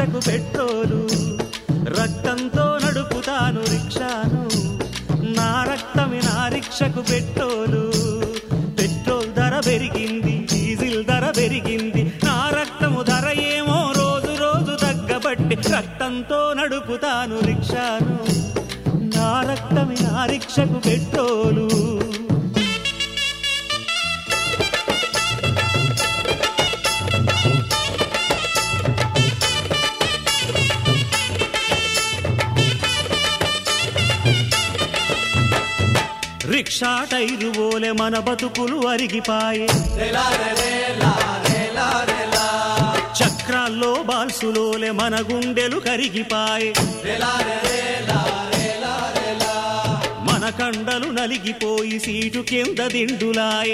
రిక్షకు petrol రక్తంతో నడుపుతాను రిక్షాను నా రక్తమే నా రిక్షకు పెట్రోలు పెట్రోల్ ధర పెరిగింది డీజిల్ ధర పెరిగింది నా రక్తము ధర ఏమో రోజు రోజు తగ్గబట్టి రక్తంతో నడుపుతాను రిక్షాను నా రక్తమే నా రిక్షకు పెట్రోలు రిక్షా టైరు ఓలె మన బతుకులు అరిగిపాయే చక్రాల్లో బాల్సులోలే మన గుండెలు కరిగిపాయే మన కండలు నలిగిపోయి సీటు కింద దిండులాయే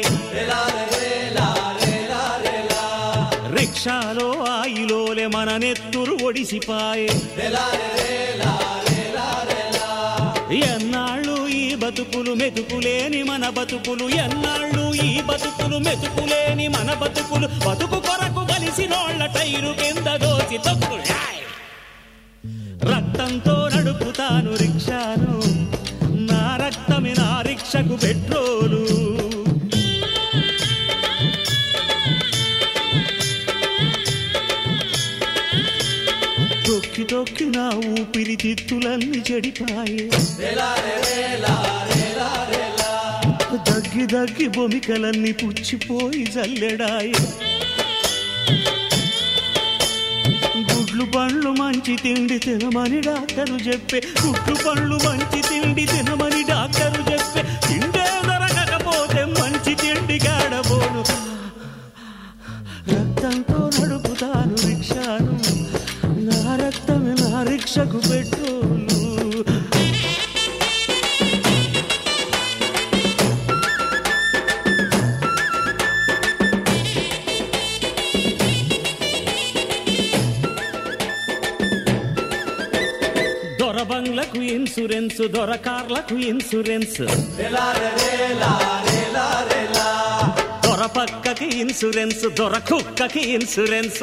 రిక్షాలో ఆయిలోలే మన నెత్తురు ఒడిసిపాయే ఎన్నాళ్ళు ఈ బతుకులు మెతుకులేని మన బతుకులు ఎన్నాళ్ళు ఈ బతుకులు మెతుకులేని మన బతుకులు బతుకు కొరకు కలిసినోళ్ల టైరు కింద దోచి తొక్కు రక్తంతో నడుపుతాను రిక్షాను నా రక్తమే నా రిక్షకు పెట్రోలు తొక్కి తొక్కి నా ఊపిరి తిత్తులన్నీ చెడిపాయే దగ్గి దగ్గి బొమికలన్నీ పుచ్చిపోయి జల్లెడాయి గుడ్లు పండ్లు మంచి తిండి తినమని డాక్టరు చెప్పే గుడ్లు పండ్లు మంచి తిండి తినమని డాక్టరు చెప్పే తిండే దొరకకపోతే మంచి తిండి గాడబోను రక్తంతో నడుపుతాను రిక్షాను నా రక్తమే నా రిక్షకు పెట్రోలు దొర బంగ్లకు ఇన్సూరెన్స్ దొర కార్లకు ఇన్సూరెన్స్ దొర పక్కకి ఇన్సూరెన్స్ దొర కుక్కకి ఇన్సూరెన్స్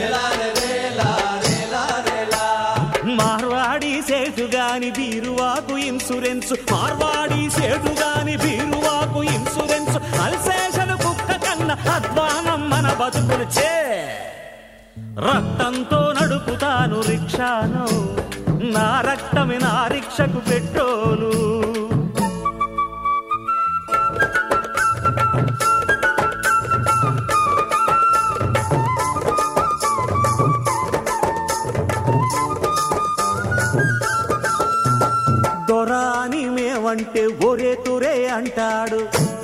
మార్వాడి సేటు గాని బీరువాకు ఇన్సూరెన్స్ మార్వాడి సేటు గాని బీరువాకు ఇన్సూరెన్స్ అల్సేషన్ కుక్క కన్నా అధ్వానం మన బతుకులు చే రక్తంతో నడుపుతాను రిక్షాను నా రక్తమే నా రిక్షకు పెట్రోలు దొర అని మేమంటే ఒరే తురే అంటాడు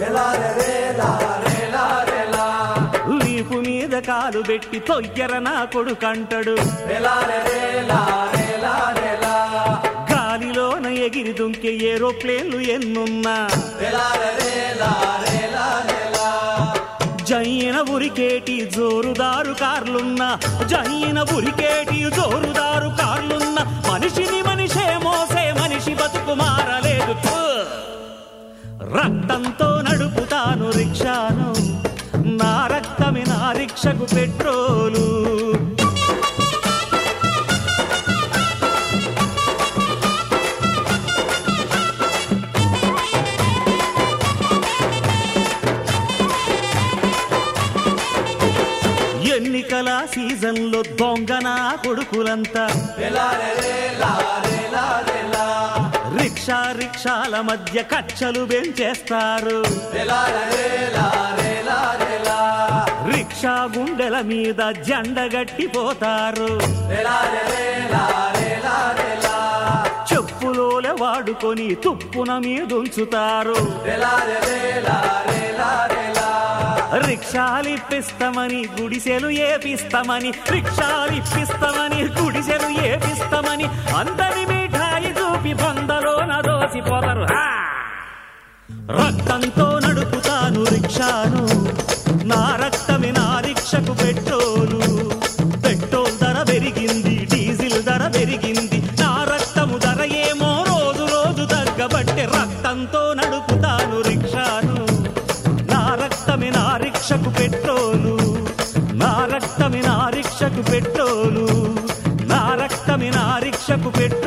వీపు మీద కాలు పెట్టి తొయ్యర నా కొడుకంటాడు గాలిలోన ఎగిరి దుంకే ఏరోప్లేన్లు ఎన్నున్నా జైన ఉరికేటి జోరుదారు కార్లున్నా జైన ఉరికేటి జోరుదారు కార్లున్నా మనిషిని మనిషే మోసే మనిషి బతుకు మారలేదు థు. రక్తంతో నడుపుతాను రిక్షాను నా రక్తమే నా రిక్షకు పెట్రోలు ఎన్నికల సీజన్లో దొంగన కొడుకులంతా రిక్షా రిక్షాల మధ్య కచ్చలు పెంచేస్తారు రిక్షా గుండెల మీద జెండగట్టిపోతారు చెప్పులోలే వాడుకొని తుప్పున మీదుంచుతారు రిక్షాలిప్పిస్తామని గుడిసెలు ఏపిస్తామని రిక్షాలిప్పిస్తామని గుడిసెలు ఏపిస్తామని అందరి మిఠాయి చూపి బొందలోన దోసిపోతారు హా! రక్తంతో నడుపుతాను రిక్షాను నా రక్తమే నా రిక్షకు పెట్రోలు పెట్రోల్ ధర పెరిగింది డీజిల్ ధర పెరిగింది నా రక్తము ధర ఏమో రోజు రోజు తగ్గబట్టే రక్తంతో నడుపుతాను రిక్షాను నా రక్తమే నా రిక్షకు పెట్రోలు నా రక్తమే నా రిక్షకు పెట్రోలు నా రిక్షకు పెట్రోలు